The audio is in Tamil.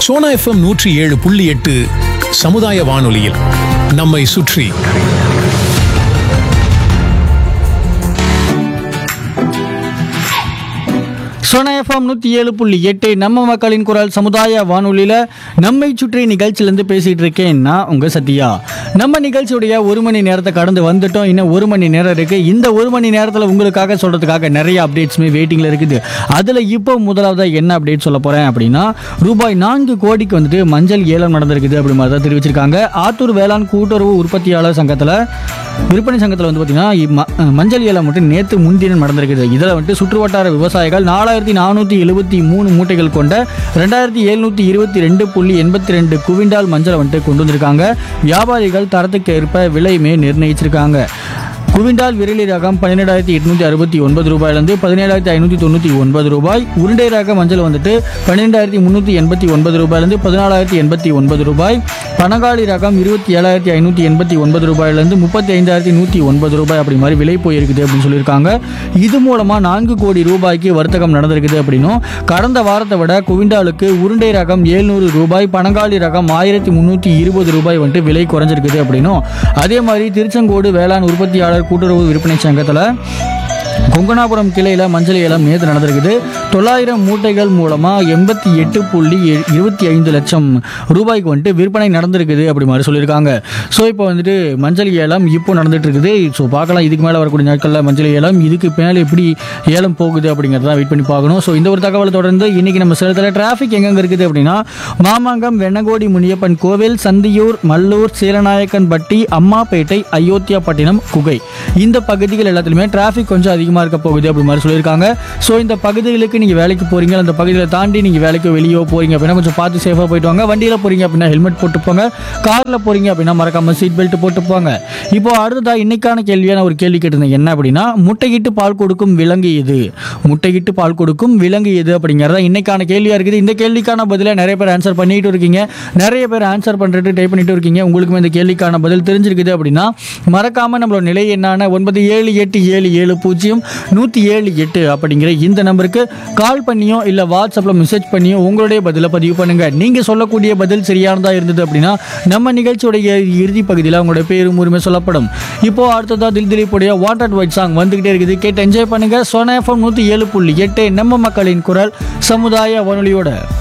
சோனா எஃப்எம் நூற்றி ஏழு புள்ளி எட்டு சமுதாய வானொலியில் நம்மை சுற்றி சோனா எஃப்எம் நூற்றி ஏழு புள்ளி எட்டு நம்ம மக்களின் குரல் சமுதாய வானொலியில் நம்மை சுற்றி நிகழ்ச்சியிலேருந்து பேசிகிட்டு இருக்கேன் நான் உங்கள் சத்யா நம்ம நிகழ்ச்சியுடைய ஒரு மணி நேரத்தை கடந்து வந்துட்டோம் இன்னும் ஒரு மணி நேரம் இருக்குது இந்த ஒரு மணி நேரத்தில் உங்களுக்காக சொல்கிறதுக்காக நிறைய அப்டேட்ஸுமே வெயிட்டிங்கில் இருக்குது அதில் இப்போ முதலாவதாக என்ன அப்டேட் சொல்ல போகிறேன் அப்படின்னா ரூபாய் நான்கு கோடிக்கு வந்துட்டு மஞ்சள் ஏலம் நடந்திருக்குது அப்படி மாதிரி தான் தெரிவிச்சிருக்காங்க ஆத்தூர் வேளாண் கூட்டுறவு உற்பத்தியாளர் சங்கத்தில் விற்பனை சங்கத்தில் வந்து பார்த்தீங்கன்னா இம்ம- மஞ்சள் ஏலம் மட்டும் நேற்று முன்தினம் நடந்திருக்குது இதில் வந்துட்டு சுற்றுவட்டார விவசாயிகள் நாலாயிரத்தி நானூற்றி எழுபத்தி மூணு மூட்டைகள் கொண்ட ரெண்டாயிரத்தி எழுநூற்றி இருபத்தி ரெண்டு புள்ளி எண்பத்தி ரெண்டு குவிண்டால் மஞ்சளை வந்துட்டு கொண்டு வந்திருக்காங்க வியாபாரிகள் தரத்துக்கு ஏற்ப விலையுமே நிர்ணயிச்சிருக்காங்க குவிண்டால் விரலி ரகம் பன்னிரெண்டாயிரத்தி எட்நூற்றி அறுபத்தி ஒன்பது ரூபாயிலிருந்து பதினேழாயிரத்தி ஐநூற்றி தொண்ணூற்றி ஒன்பது ரூபாய் உருண்டை ரக மஞ்சள் வந்துட்டு பன்னிரெண்டாயிரத்தி முந்நூற்றி எண்பத்தி ஒன்பது ரூபாயிலிருந்து பதினாலாயிரத்தி எண்பத்தி ஒன்பது ரூபாய் பனங்காளி ரகம் இருபத்தி ஏழாயிரத்தி ஐநூற்றி எண்பத்தி ஒன்பது ரூபாயிலிருந்து முப்பத்தி ஐந்தாயிரத்தி நூற்றி ஒன்பது ரூபாய் அப்படி மாதிரி விலை போயிருக்குது அப்படின்னு சொல்லியிருக்காங்க இது மூலமாக நான்கு கோடி ரூபாய்க்கு வர்த்தகம் நடந்திருக்குது அப்படின்னும் கடந்த வாரத்தை விட குவிண்டாலுக்கு உருண்டை ரகம் ஏழ்நூறு ரூபாய் பனங்காளி ரகம் ஆயிரத்தி முந்நூற்றி இருபது ரூபாய் வந்துட்டு விலை குறைஞ்சிருக்குது அப்படின்னும் அதே மாதிரி திருச்செங்கோடு வேளாண் உற்பத்தியாளர் கூட்டுறவு விற்பனை சங்கத்தில் கொங்கனாபுரம் கிளையில் மஞ்சள் ஏலம் நேற்று நடந்திருக்குது தொள்ளாயிரம் மூட்டைகள் மூலமாக எண்பத்தி எட்டு புள்ளி எ- இருபத்தி ஐந்து லட்சம் ரூபாய்க்கு வந்துட்டு விற்பனை நடந்திருக்குது அப்படி மாதிரி சொல்லியிருக்காங்க ஸோ இப்போ வந்துட்டு மஞ்சள் ஏலம் இப்போ நடந்துட்டு இருக்குது ஸோ பார்க்கலாம் இதுக்கு மேலே வரக்கூடிய நாட்களில் மஞ்சள் ஏலம் இதுக்கு மேலே எப்படி ஏலம் போகுது அப்படிங்கிறத வெயிட் பண்ணி பார்க்கணும் ஸோ இந்த ஒரு தகவலை தொடர்ந்து இன்னைக்கு நம்ம சேலத்தில் டிராஃபிக் எங்கெங்க இருக்குது அப்படின்னா மாமாங்கம் வெண்ணகோடி முனியப்பன் கோவில் சந்தியூர் மல்லூர் சீலநாயக்கன்பட்டி அம்மாப்பேட்டை அயோத்தியாப்பட்டினம் குகை இந்த பகுதிகள் எல்லாத்துலையுமே டிராஃபிக் கொஞ்சம் அதிகமாக இருக்க போகுது அப்படி மாதிரி சொல்லியிருக்காங்க ஸோ இந்த பகுதிகளுக்கு நீங்கள் வேலைக்கு போகிறீங்க அந்த பகுதியில் தாண்டி நீங்கள் வேலைக்கு வெளியே போகிறீங்க அப்படின்னா கொஞ்சம் பார்த்து சேஃபாக போயிட்டு வாங்க வண்டியில் போகிறீங்க அப்படின்னா ஹெல்மெட் போட்டு போங்க காரில் போகிறீங்க அப்படின்னா மறக்காம சீட் பெல்ட் போட்டு போங்க இப்போ அடுத்ததாக இன்னைக்கான கேள்வியான ஒரு கேள்வி கேட்டிருந்தேன் என்ன அப்படின்னா முட்டையிட்டு பால் கொடுக்கும் விலங்கு எது முட்டையிட்டு பால் கொடுக்கும் விலங்கு எது அப்படிங்கிறதா இன்னைக்கான கேள்வியாக இருக்குது இந்த கேள்விக்கான பதிலை நிறைய பேர் ஆன்சர் பண்ணிட்டு இருக்கீங்க நிறைய பேர் ஆன்சர் பண்ணுறது டைப் பண்ணிட்டு இருக்கீங்க உங்களுக்குமே இந்த கேள்விக்கான பதில் தெரிஞ்சிருக்குது அப்படின்னா மறக்காம நம்மளோட நிலை என்னான ஒன்பது ஏழு எட்டு ஏழு ஏழு பூஜ்ஜியம் நூற்றி ஏழு எட்டு அப்படிங்கிற இந்த நம்பருக்கு கால் பண்ணியோ இல்லை வாட்ஸ்அப்பில் மெசேஜ் பண்ணியோ உங்களுடைய பதிலை பதிவு பண்ணுங்க நீங்கள் சொல்லக்கூடிய பதில் சரியானதா இருந்தது அப்படின்னா நம்ம நிகழ்ச்சியுடைய இறுதி பகுதியில் உங்களுடைய பேரும் உரிமை சொல்லப்படும் இப்போ அடுத்ததா தில் திலீப்புடைய வாட்டர் ஒயிட் சாங் வந்துகிட்டே இருக்குது கேட்டு என்ஜாய் பண்ணுங்க சோனா எஃப்எம் நூற்றி ஏழு புள்ளி எட்டு நம்ம மக்களின் குரல் சமுதாய வானொலியோட